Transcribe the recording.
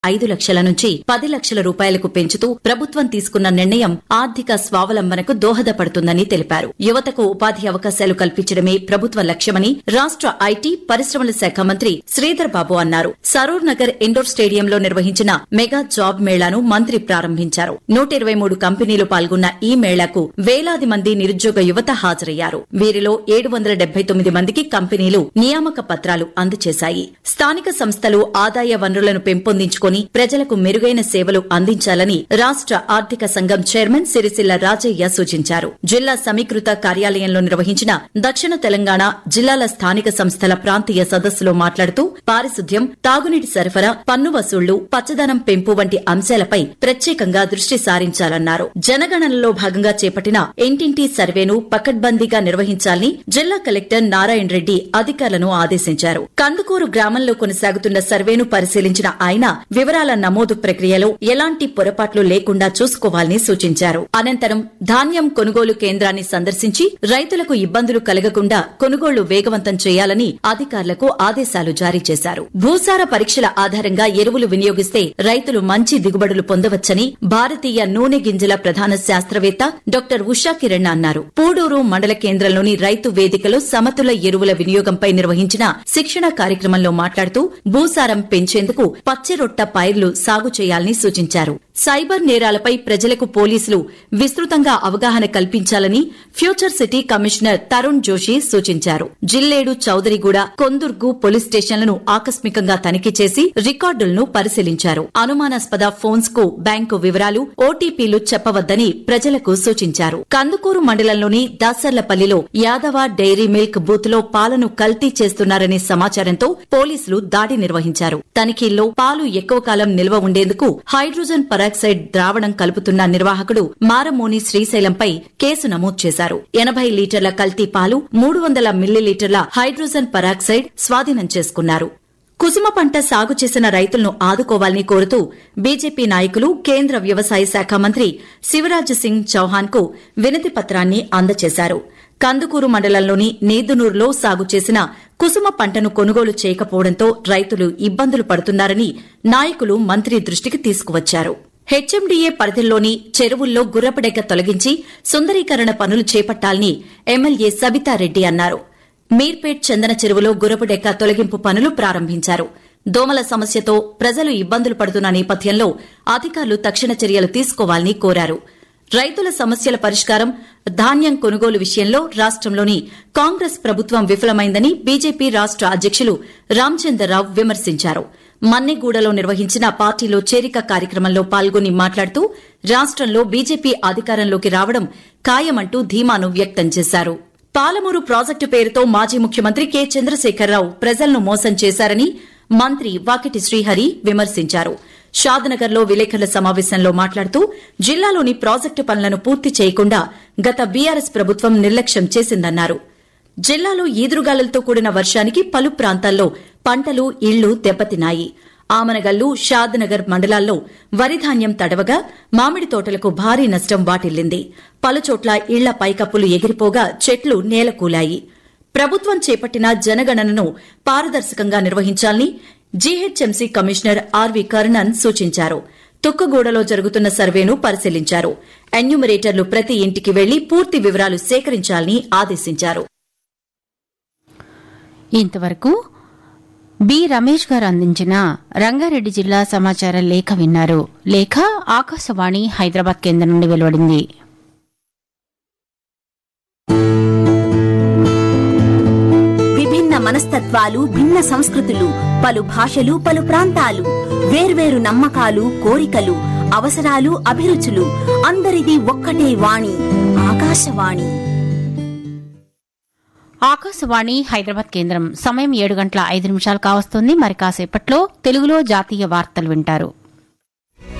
ఐదు లక్షల నుంచి పది లక్షల రూపాయలకు పెంచుతూ ప్రభుత్వం తీసుకున్న నిర్ణయం ఆర్థిక స్వావలంబనకు దోహదపడుతుందని తెలిపారు యువతకు ఉపాధి అవకాశాలు కల్పించడమే ప్రభుత్వ లక్ష్యమని రాష్ట ఐటీ పరిశ్రమల శాఖ మంత్రి శ్రీధర్ బాబు అన్నారు సరూర్ నగర్ ఇండోర్ స్టేడియంలో నిర్వహించిన మెగా జాబ్ మేళాను మంత్రి ప్రారంభించారు నూట ఇరవై మూడు కంపెనీలు పాల్గొన్న ఈ మేళాకు వేలాది మంది నిరుద్యోగ యువత హాజరయ్యారు వీరిలో ఏడు వందల డెబ్బై తొమ్మిది మందికి కంపెనీలు నియామక పత్రాలు అందజేశాయి స్థానిక సంస్థలు ఆదాయ వనరులను పెంపొందించుకుని ప్రజలకు మెరుగైన సేవలు అందించాలని రాష్ట ఆర్థిక సంఘం చైర్మన్ సిరిసిల్ల రాజయ్య సూచించారు జిల్లా సమీకృత కార్యాలయంలో నిర్వహించిన దక్షిణ తెలంగాణ జిల్లాల స్థానిక సంస్థల ప్రాంతీయ సదస్సులో మాట్లాడుతూ పారిశుద్ధ్యం తాగునీటి సరఫరా పన్ను వసూళ్లు పచ్చదనం పెంపు వంటి అంశాలపై ప్రత్యేకంగా దృష్టి సారించాలన్నారు జనగణనలో భాగంగా చేపట్టిన ఇంటింటి సర్వేను పకడ్బందీగా నిర్వహించాలని జిల్లా కలెక్టర్ నారాయణ రెడ్డి అధికారులను ఆదేశించారు కందుకూరు గ్రామంలో కొనసాగుతున్న సర్వేను పరిశీలించిన ఆయన వివరాల నమోదు ప్రక్రియలో ఎలాంటి పొరపాట్లు లేకుండా చూసుకోవాలని సూచించారు అనంతరం ధాన్యం కొనుగోలు కేంద్రాన్ని సందర్శించి రైతులకు ఇబ్బందులు కలగకుండా కొనుగోళ్లు వేగవంతం చేయాలని అధికారులకు ఆదేశాలు జారీ చేశారు భూసార పరీక్షల ఆధారంగా ఎరువులు వినియోగిస్తే రైతులు మంచి దిగుబడులు పొందవచ్చని భారతీయ నూనె గింజల ప్రధాన శాస్త్రవేత్త డాక్టర్ ఉషా కిరణ్ అన్నారు పూడూరు మండల కేంద్రంలోని రైతు వేదికలో సమతుల ఎరువుల వినియోగంపై నిర్వహించిన శిక్షణ కార్యక్రమంలో మాట్లాడుతూ భూసారం పెంచేందుకు పచ్చిరొట్ట పైర్లు సాగు చేయాలని సూచించారు సైబర్ నేరాలపై ప్రజలకు పోలీసులు విస్తృతంగా అవగాహన కల్పించాలని future city commissioner Tarun Joshi సూచించారు జిల్లేడు చౌదరిగూడ కొందుర్గు పోలీస్ స్టేషన్లను ఆకస్మికంగా తనిఖీ చేసి రికార్డులను పరిశీలించారు అనుమానాస్పద ఫోన్స్ కు బ్యాంకు వివరాలు ఓటీపీలు చెప్పవద్దని ప్రజలకు సూచించారు కందుకూరు మండలంలోని దాసర్లపల్లిలో యాదవ డైరీ మిల్క్ బూత్ లో పాలను కల్తీ చేస్తున్నారనే సమాచారంతో పోలీసులు దాడి నిర్వహించారు తనిఖీల్లో పాలు ఎక్కువ కాలం నిల్వ ఉండేందుకు హైడ్రోజన్ పరాక్సైడ్ ద్రావణం కలుపుతున్న నిర్వాహకుడు మారమోని శ్రీశైలంపై కేసు నమోదు చేశారు ఎనభై లీటర్ల కల్తీ పాలు మూడు వందల మిల్లీలీటర్ల హైడ్రోజన్ పరాక్సైడ్ స్వాధీనం చేసుకున్నారు కుసుమ పంట సాగు చేసిన రైతులను ఆదుకోవాలని కోరుతూ బీజేపీ నాయకులు కేంద్ర వ్యవసాయ శాఖ మంత్రి శివరాజ్ సింగ్ చౌహాన్ కు వినతి పత్రాన్ని అందజేశారు కందుకూరు మండలంలోని నేదునూరులో సాగు చేసిన కుసుమ పంటను కొనుగోలు చేయకపోవడంతో రైతులు ఇబ్బందులు పడుతున్నారని నాయకులు మంత్రి దృష్టికి తీసుకువచ్చారు హెచ్ఎండీఏ పరిధిలోని చెరువుల్లో గుర్రపడెక్క తొలగించి సుందరీకరణ పనులు చేపట్టాలని ఎమ్మెల్యే సబితారెడ్డి అన్నారు మీర్పేట్ చందన చెరువులో గుర్రపుడెక్క తొలగింపు పనులు ప్రారంభించారు దోమల సమస్యతో ప్రజలు ఇబ్బందులు పడుతున్న నేపథ్యంలో అధికారులు తక్షణ చర్యలు తీసుకోవాలని కోరారు రైతుల సమస్యల పరిష్కారం ధాన్యం కొనుగోలు విషయంలో రాష్టంలోని కాంగ్రెస్ ప్రభుత్వం విఫలమైందని బీజేపీ రాష్ట అధ్యకులు రామచంద్రరావు విమర్శించారు మన్నెగూడలో నిర్వహించిన పార్టీలో చేరిక కార్యక్రమంలో పాల్గొని మాట్లాడుతూ రాష్టంలో బీజేపీ అధికారంలోకి రావడం ఖాయమంటూ ధీమాను వ్యక్తం చేశారు పాలమూరు ప్రాజెక్టు పేరుతో మాజీ ముఖ్యమంత్రి కె చంద్రశేఖరరావు ప్రజలను మోసం చేశారని మంత్రి వాకిటి శ్రీహరి విమర్శించారు షాద్నగర్లో విలేకరుల సమావేశంలో మాట్లాడుతూ జిల్లాలోని ప్రాజెక్టు పనులను పూర్తి చేయకుండా గత బీఆర్ఎస్ ప్రభుత్వం నిర్లక్ష్యం చేసిందన్నారు జిల్లాలో ఈదురుగాలులతో కూడిన వర్షానికి పలు ప్రాంతాల్లో పంటలు ఇళ్లు దెబ్బతిన్నాయి ఆమనగల్లు షాద్నగర్ మండలాల్లో వరిధాన్యం తడవగా మామిడి తోటలకు భారీ నష్టం వాటిల్లింది పలుచోట్ల ఇళ్ల పైకప్పులు ఎగిరిపోగా చెట్లు నేలకూలాయి ప్రభుత్వం చేపట్టిన జనగణనను పారదర్శకంగా నిర్వహించాలని జీహెచ్ఎంసీ కమిషనర్ ఆర్వి కర్ణన్ సూచించారు తుక్కగూడలో జరుగుతున్న సర్వేను పరిశీలించారు ఎన్యూమరేటర్లు ప్రతి ఇంటికి వెళ్లి పూర్తి వివరాలు సేకరించాలని ఆదేశించారు ఇంతవరకు బి రమేష్ గారు అందించిన రంగారెడ్డి జిల్లా సమాచార లేఖ విన్నారు లేఖ ఆకాశవాణి హైదరాబాద్ కేంద్రం నుండి వెలువడింది విభిన్న మనస్తత్వాలు భిన్న సంస్కృతులు పలు భాషలు పలు ప్రాంతాలు వేర్వేరు నమ్మకాలు కోరికలు అవసరాలు అభిరుచులు అందరిది ఒక్కటే వాణి ఆకాశవాణి ఆకాశవాణి హైదరాబాద్ కేంద్రం సమయం ఏడు గంటల ఐదు నిమిషాలు కావస్తుంది మరి కాసేపట్లో తెలుగులో జాతీయ వార్తలు వింటారు